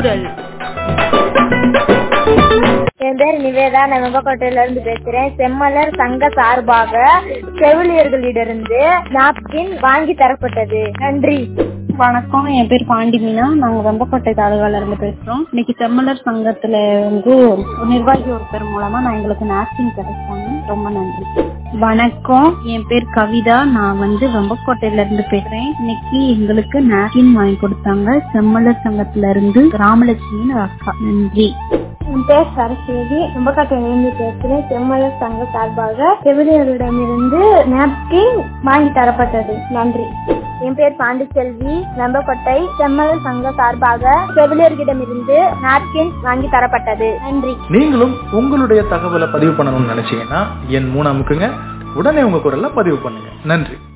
குரல் என் பேர் நிவேதா நான் வெம்பக்கோட்டையில இருந்து பேசுறேன் செம்மலர் சங்க சார்பாக செவிலியர்களிடமிருந்து நாப்கின் வாங்கி தரப்பட்டது நன்றி வணக்கம் என் பேர் பாண்டி மீனா நாங்க வெம்பக்கோட்டை தாலுகால இருந்து பேசுறோம் இன்னைக்கு செம்மலர் சங்கத்துல வந்து ஒரு நிர்வாகி ஒருத்தர் மூலமா நான் எங்களுக்கு நாப்கின் கிடைச்சாங்க ரொம்ப நன்றி வணக்கம் என் பேர் கவிதா நான் வந்து வெம்பக்கோட்டையில இருந்து பேசுறேன் இன்னைக்கு எங்களுக்கு நாப்கின் வாங்கி கொடுத்தாங்க செம்மலர் சங்கத்துல இருந்து ராமலட்சுமின்னு அக்கா நன்றி என் பேர் சரஸ்வதி வெம்பக்கோட்டையிலிருந்து பேசுறேன் செம்மலர் சங்க சார்பாக செவிலியர்களிடமிருந்து நாப்கின் வாங்கி தரப்பட்டது நன்றி என் பேர் பாண்டிச்செல்வி வெம்பக்கோட்டை செம்மலர் சங்க சார்பாக செவிலியர்களிடமிருந்து நாப்கின் வாங்கி தரப்பட்டது நன்றி நீங்களும் உங்களுடைய தகவலை பதிவு பண்ணணும்னு நினைச்சீங்கன்னா என் மூணு அமுக்குங்க உடனே உங்க குரல்ல பதிவு பண்ணுங்க நன்றி